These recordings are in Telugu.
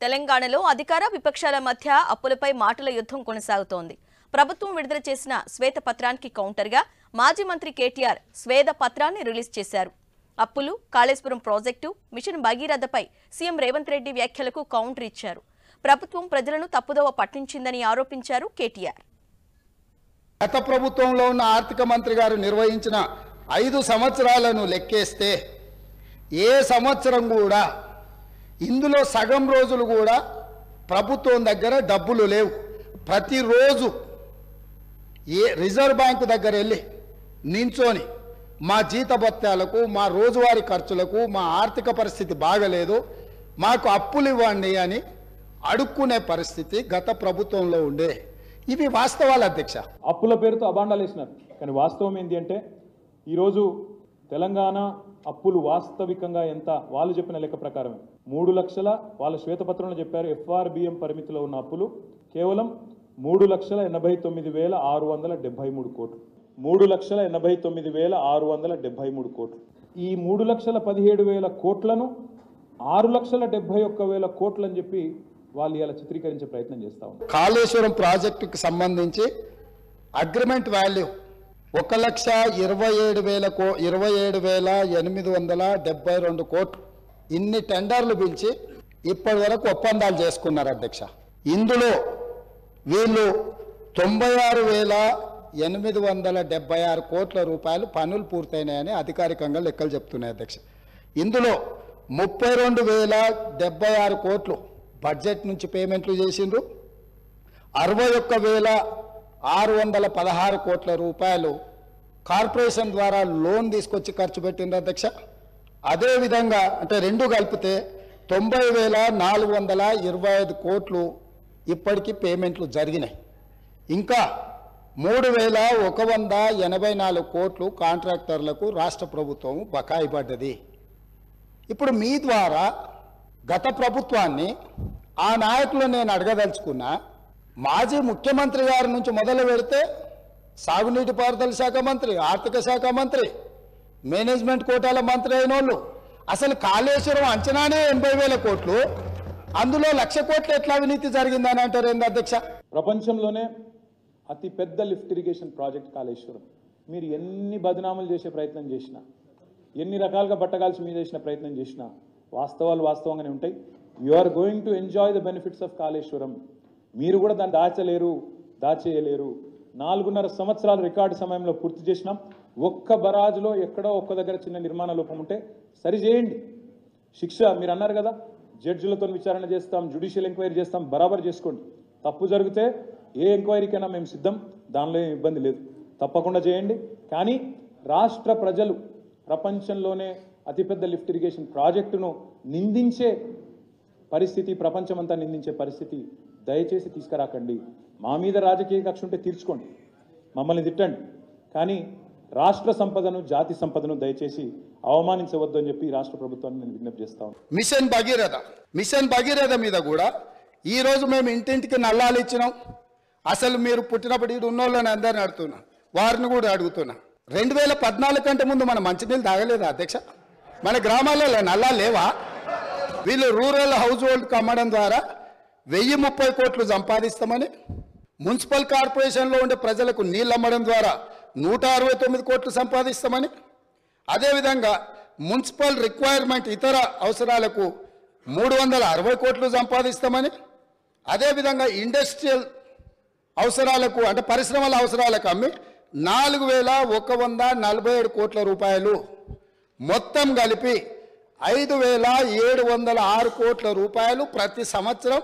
తెలంగాణలో అధికార విపక్షాల మధ్య అప్పులపై మాటల యుద్ధం కొనసాగుతోంది ప్రభుత్వం విడుదల చేసిన శ్వేతపత్రానికి కౌంటర్గా మాజీ మంత్రి కేటీఆర్ శ్వేత పత్రాన్ని రిలీజ్ చేశారు అప్పులు కాళేశ్వరం ప్రాజెక్టు మిషన్ భగీరథపై సీఎం రేవంత్ రెడ్డి వ్యాఖ్యలకు కౌంటర్ ఇచ్చారు ప్రభుత్వం ప్రజలను తప్పుదోవ పట్టించిందని ఆరోపించారు కేటీఆర్ గత ప్రభుత్వంలో ఉన్న ఆర్థిక మంత్రి గారు నిర్వహించిన ఐదు సంవత్సరాలను లెక్కేస్తే ఏ సంవత్సరం కూడా ఇందులో సగం రోజులు కూడా ప్రభుత్వం దగ్గర డబ్బులు లేవు ప్రతిరోజు ఏ రిజర్వ్ బ్యాంకు దగ్గర వెళ్ళి నించొని మా జీతభత్యాలకు మా రోజువారీ ఖర్చులకు మా ఆర్థిక పరిస్థితి బాగలేదు మాకు అప్పులు ఇవ్వండి అని అడుక్కునే పరిస్థితి గత ప్రభుత్వంలో ఉండే ఇవి వాస్తవాలు అధ్యక్ష అప్పుల పేరుతో అబాండాలు వేసినారు కానీ వాస్తవం ఏంటి అంటే ఈరోజు తెలంగాణ అప్పులు వాస్తవికంగా ఎంత వాళ్ళు చెప్పిన లెక్క ప్రకారమే మూడు లక్షల వాళ్ళ శ్వేతపత్రంలో చెప్పారు ఎఫ్ఆర్బిఎం పరిమితిలో ఉన్న అప్పులు కేవలం మూడు లక్షల ఎనభై తొమ్మిది వేల ఆరు వందల డెబ్బై మూడు కోట్లు మూడు లక్షల ఎనభై తొమ్మిది వేల ఆరు వందల డెబ్బై మూడు కోట్లు ఈ మూడు లక్షల పదిహేడు వేల కోట్లను ఆరు లక్షల డెబ్బై ఒక్క వేల కోట్లు అని చెప్పి వాళ్ళు ఇలా చిత్రీకరించే ప్రయత్నం చేస్తా ఉన్నారు కాళేశ్వరం ప్రాజెక్టుకి సంబంధించి అగ్రిమెంట్ వాల్యూ ఒక లక్ష ఇరవై ఏడు వేల కో ఇరవై ఏడు వేల ఎనిమిది వందల డెబ్బై రెండు కోట్లు ఇన్ని టెండర్లు పిలిచి ఇప్పటి వరకు ఒప్పందాలు చేసుకున్నారు అధ్యక్ష ఇందులో వీళ్ళు తొంభై ఆరు వేల ఎనిమిది వందల డెబ్బై ఆరు కోట్ల రూపాయలు పనులు పూర్తయినాయని అధికారికంగా లెక్కలు చెప్తున్నాయి అధ్యక్ష ఇందులో ముప్పై రెండు వేల డెబ్బై ఆరు కోట్లు బడ్జెట్ నుంచి పేమెంట్లు చేసిండ్రు అరవై ఒక్క వేల ఆరు వందల పదహారు కోట్ల రూపాయలు కార్పొరేషన్ ద్వారా లోన్ తీసుకొచ్చి ఖర్చు పెట్టిండ్రు అధ్యక్ష అదేవిధంగా అంటే రెండు కలిపితే తొంభై వేల నాలుగు వందల ఇరవై ఐదు కోట్లు ఇప్పటికీ పేమెంట్లు జరిగినాయి ఇంకా మూడు వేల ఒక వంద ఎనభై నాలుగు కోట్లు కాంట్రాక్టర్లకు రాష్ట్ర ప్రభుత్వం బకాయి పడ్డది ఇప్పుడు మీ ద్వారా గత ప్రభుత్వాన్ని ఆ నాయకులు నేను అడగదలుచుకున్నా మాజీ ముఖ్యమంత్రి గారి నుంచి మొదలు పెడితే సాగునీటి పారుదల శాఖ మంత్రి ఆర్థిక శాఖ మంత్రి మేనేజ్మెంట్ కోటాల మంత్రి అయిన వాళ్ళు అసలు కాళేశ్వరం అంచనానే ఎనభై వేల కోట్లు అందులో లక్ష కోట్లు ఎట్లా అవినీతి జరిగిందని అంటారు ఏంది అధ్యక్ష ప్రపంచంలోనే అతి పెద్ద లిఫ్ట్ ఇరిగేషన్ ప్రాజెక్ట్ కాళేశ్వరం మీరు ఎన్ని బదనాములు చేసే ప్రయత్నం చేసినా ఎన్ని రకాలుగా బట్టగాల్చి మీద చేసిన ప్రయత్నం చేసినా వాస్తవాలు వాస్తవంగానే ఉంటాయి you are going to enjoy the benefits of Kaleshwaram మీరు కూడా దాన్ని దాచలేరు దాచేయలేరు నాలుగున్నర సంవత్సరాలు రికార్డు సమయంలో పూర్తి చేసినాం ఒక్క బరాజులో ఎక్కడో ఒక్క దగ్గర చిన్న నిర్మాణ లోపం ఉంటే సరి చేయండి శిక్ష మీరు అన్నారు కదా జడ్జిలతో విచారణ చేస్తాం జ్యుడిషియల్ ఎంక్వైరీ చేస్తాం బరాబర్ చేసుకోండి తప్పు జరిగితే ఏ ఎంక్వైరీకైనా మేము సిద్ధం దానిలో ఏం ఇబ్బంది లేదు తప్పకుండా చేయండి కానీ రాష్ట్ర ప్రజలు ప్రపంచంలోనే అతిపెద్ద లిఫ్ట్ ఇరిగేషన్ ప్రాజెక్టును నిందించే పరిస్థితి ప్రపంచమంతా నిందించే పరిస్థితి దయచేసి తీసుకురాకండి మా మీద రాజకీయ కక్ష ఉంటే తీర్చుకోండి మమ్మల్ని తిట్టండి కానీ రాష్ట్ర సంపదను జాతి సంపదను దయచేసి అవమానించవద్దు అని చెప్పి రాష్ట్ర ప్రభుత్వాన్ని నేను విజ్ఞప్తి చేస్తా ఉన్నాను మిషన్ భగీరథ మిషన్ భగీరథ మీద కూడా ఈ రోజు మేము ఇంటింటికి నల్లాలు ఇచ్చినాం అసలు మీరు పుట్టినప్పుడు ఈడు ఉన్నోళ్ళని అందరిని అడుగుతున్నా వారిని కూడా అడుగుతున్నా రెండు వేల పద్నాలుగు కంటే ముందు మన మంచినీళ్ళు తాగలేదా అధ్యక్ష మన గ్రామాలలో నల్లాలు లేవా వీళ్ళు రూరల్ హౌస్ హోల్డ్కి అమ్మడం ద్వారా వెయ్యి ముప్పై కోట్లు సంపాదిస్తామని మున్సిపల్ కార్పొరేషన్లో ఉండే ప్రజలకు నీళ్ళు అమ్మడం ద్వారా నూట అరవై తొమ్మిది కోట్లు సంపాదిస్తామని అదేవిధంగా మున్సిపల్ రిక్వైర్మెంట్ ఇతర అవసరాలకు మూడు వందల అరవై కోట్లు సంపాదిస్తామని అదేవిధంగా ఇండస్ట్రియల్ అవసరాలకు అంటే పరిశ్రమల అవసరాలకు అమ్మి నాలుగు వేల ఒక వంద నలభై ఏడు కోట్ల రూపాయలు మొత్తం కలిపి ఐదు వేల ఏడు వందల ఆరు కోట్ల రూపాయలు ప్రతి సంవత్సరం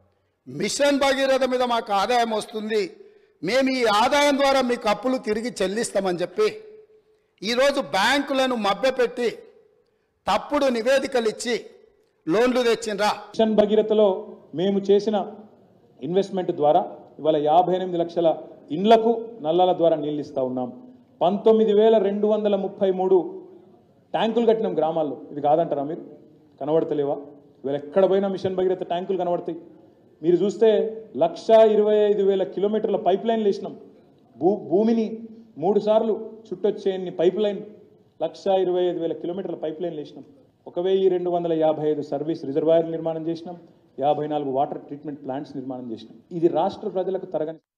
మిషన్ భగీరథ మీద మాకు ఆదాయం వస్తుంది మేము ఈ ఆదాయం ద్వారా మీకు అప్పులు తిరిగి చెల్లిస్తామని చెప్పి ఈరోజు బ్యాంకులను మభ్యపెట్టి తప్పుడు నివేదికలు ఇచ్చి లోన్లు తెచ్చిండ్రా మిషన్ భగీరథలో మేము చేసిన ఇన్వెస్ట్మెంట్ ద్వారా ఇవాళ యాభై ఎనిమిది లక్షల ఇండ్లకు నల్లాల ద్వారా నీళ్ళు ఇస్తా ఉన్నాం పంతొమ్మిది వేల రెండు వందల ముప్పై మూడు ట్యాంకులు కట్టినాం గ్రామాల్లో ఇది కాదంటారా మీరు కనబడతలేవా ఇవాళ ఎక్కడ పోయినా మిషన్ భగీరథ ట్యాంకులు కనబడతాయి మీరు చూస్తే లక్ష ఇరవై ఐదు వేల కిలోమీటర్ల పైప్ లైన్లు వేసినాం భూ భూమిని మూడు సార్లు చుట్టొచ్చేయన్ని పైప్ లైన్ లక్ష ఇరవై ఐదు వేల కిలోమీటర్ల పైప్ లైన్లు వేసినాం ఒక వెయ్యి రెండు వందల యాభై ఐదు సర్వీస్ రిజర్వాయర్ నిర్మాణం చేసినాం యాభై నాలుగు వాటర్ ట్రీట్మెంట్ ప్లాంట్స్ నిర్మాణం చేసినాం ఇది రాష్ట్ర ప్రజలకు తరగని